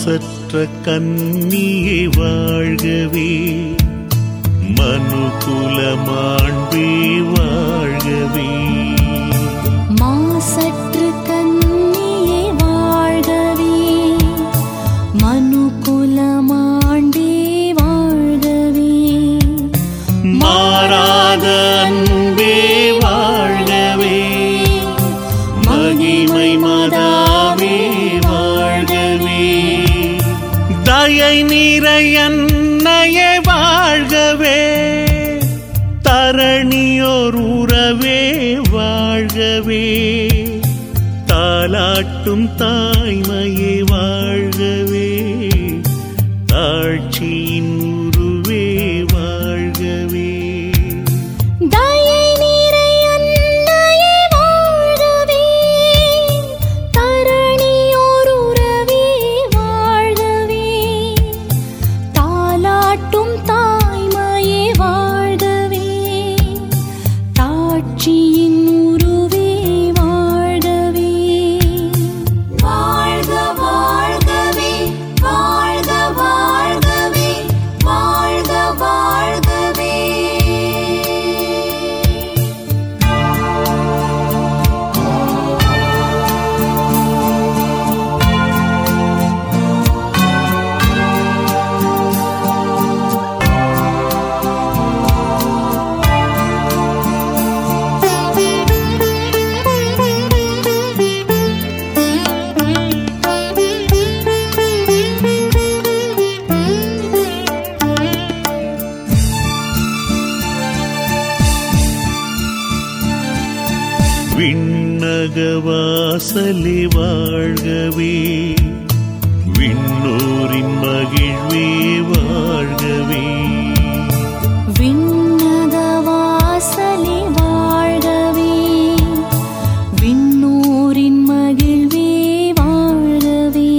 மாசற்ற கன்னியே வாழ்கவே மனுகுல மாண்பே வாழ்கவே மாசற்று கன்னியே வாழ்கவே மனுகுலமாண்டே வாழ்கவே மாறாத அன்பே வாழ்கவே மகிமை மதாவே வாழ்கவே தயை நிறை அன்னையே வாழ்கவே தரணியோர் உறவே வாழ்கவே தாலாட்டும் தாய்மையே வாழ்கவே தாட்சியின் உருவே வாழ்கவே தயை நிறை அன்னையே வாழ்கவே தரணியோர் உறவே வாழ்கவே தாலாட்டும் தாய்மையே வாழ்கவே தாட்சியின் உருவே வாழ்கவே வாழ்க வாழ்கவே வாழ்க வாழ்கவே வாழ்க வாழ்கவே விண்ணகவாசலே வாழ்கவே விண்ணோரின் மகிழ்வே வாழ்கவே விண்ணகவாசலே வாழ்கவே விண்ணோரின் மகிழ்வே வாழ்கவே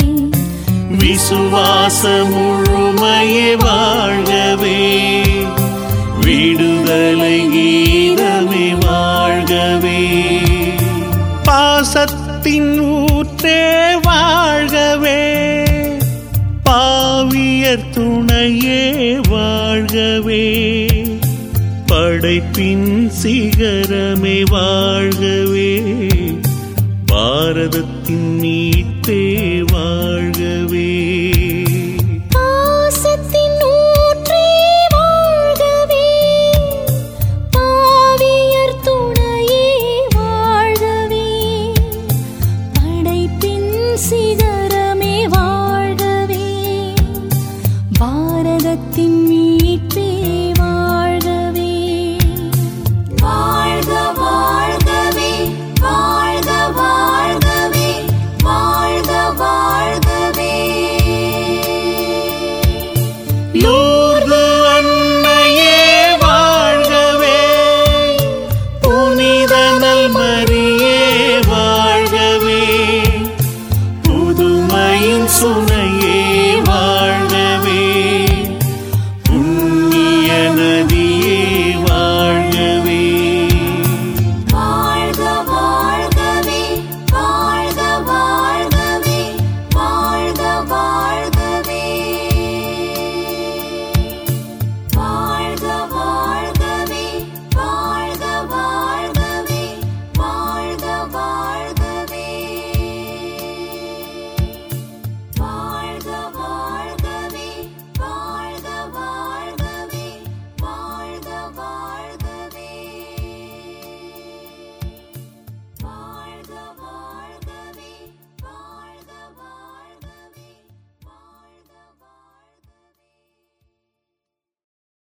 விசுவாச முழுமையே வாழ்கவே விடுதலை கீதமே வாழ்கவே பாசத்தின் ஊற்றே வாழ்கவே பாவியர் துணையே வாழ்கவே படைப்பின் சிகரமே வாழ்கவே பாரதத்தின் மீட்பே